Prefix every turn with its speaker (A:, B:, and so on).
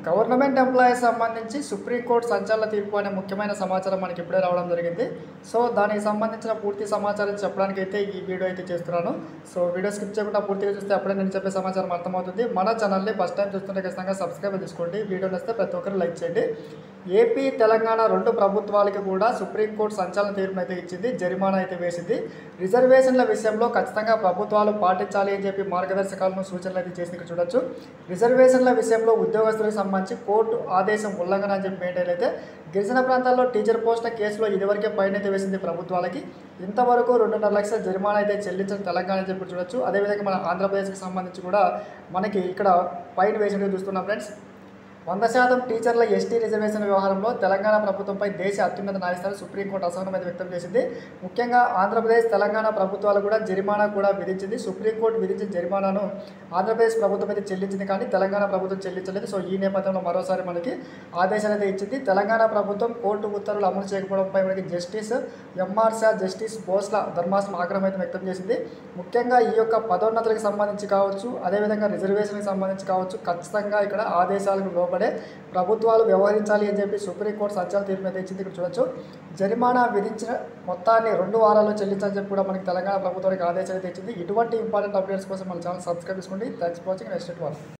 A: government employees సంబంధించి supreme court సంచలన తీర్పు అనే ముఖ్యమైన సమాచారం మనకి ఇప్పుడే రావడం జరిగింది సో దానికి సంబంధించిన పూర్తి సమాచారం చెప్పడానికి అయితే ఈ వీడియో అయితే చేస్తున్నాను సో వీడియో స్కిప్ చేయకుండా పూర్తిగా చూస్తే అప్పుడే నేను చెప్పే సమాచారం అర్థమవుతుంది మన ఛానల్ని ఫస్ట్ టైం చూస్తుంటే ఖచ్చితంగా సబ్స్క్రైబ్ చేసుకోండి వీడియో నచ్చితే ప్రతి ఒక్కరు లైక్ చేయండి ఏపీ తెలంగాణ రెండు ప్రభుత్వాలకి కూడా సుప్రీంకోర్టు సంచలన తీర్పును అయితే ఇచ్చింది జరిమానా అయితే వేసింది రిజర్వేషన్ల విషయంలో ఖచ్చితంగా ప్రభుత్వాలు పాటించాలి అని చెప్పి మార్గదర్శకాలను సూచనలు అయితే చేసి ఇక్కడ చూడొచ్చు రిజర్వేషన్ల విషయంలో ఉద్యోగస్తులకు సంబంధించి కోర్టు ఆదేశం ఉల్లంఘన అని చెప్పి మెయింటైన్ అయితే గిరిజన ప్రాంతాల్లో టీచర్ పోస్టుల కేసులో ఇదివరకే పైన అయితే వేసింది ప్రభుత్వాలకి ఇంతవరకు రెండున్నర లక్షల జరిమానా అయితే చెల్లించిన తెలంగాణ అని చెప్పి చూడొచ్చు అదేవిధంగా మన ఆంధ్రప్రదేశ్కి సంబంధించి కూడా మనకి ఇక్కడ పైన వేసినట్టు చూస్తున్నాం ఫ్రెండ్స్ వంద శాతం టీచర్ల ఎస్టీ రిజర్వేషన్ వ్యవహారంలో తెలంగాణ ప్రభుత్వంపై దేశ అత్యున్నత న్యాయస్థానం సుప్రీంకోర్టు అసహనం అయితే వ్యక్తం చేసింది ముఖ్యంగా ఆంధ్రప్రదేశ్ తెలంగాణ ప్రభుత్వాలు కూడా జరిమానా కూడా విధించింది సుప్రీంకోర్టు విధించిన జరిమానాను ఆంధ్రప్రదేశ్ ప్రభుత్వం అయితే చెల్లించింది కానీ తెలంగాణ ప్రభుత్వం చెల్లించలేదు సో ఈ నేపథ్యంలో మరోసారి మనకి ఆదేశాలు అయితే ఇచ్చింది తెలంగాణ ప్రభుత్వం కోర్టు ఉత్తర్వులు అమలు చేయకపోవడంపై మనకి జస్టిస్ ఎంఆర్ షా జస్టిస్ బోస్ల ధర్మాసనం ఆగ్రహం అయితే వ్యక్తం చేసింది ముఖ్యంగా ఈ యొక్క పదోన్నతులకు సంబంధించి కావచ్చు అదేవిధంగా రిజర్వేషన్కి సంబంధించి కావచ్చు ఖచ్చితంగా ఇక్కడ ఆదేశాలకు లోబడే ప్రభుత్వాలు వ్యవహరించాలి అని చెప్పి సుప్రీంకోర్టు సంచలన తీర్పు అయితే ఇచ్చింది ఇక్కడ చూడొచ్చు జరిమానా విధించిన మొత్తాన్ని రెండు వారాల్లో చెల్లించాలని చెప్పి కూడా మనకి తెలంగాణ ప్రభుత్వానికి ఆదేశాలు అయితే ఇచ్చింది ఇటువంటి ఇంపార్టెంట్ అప్డేట్స్ కోసం మన ఛానల్ సబ్స్క్రైబ్ చేసుకోండి థ్యాంక్స్ ఫర్ వాచింగ్ నెక్స్ట్ వాళ్ళు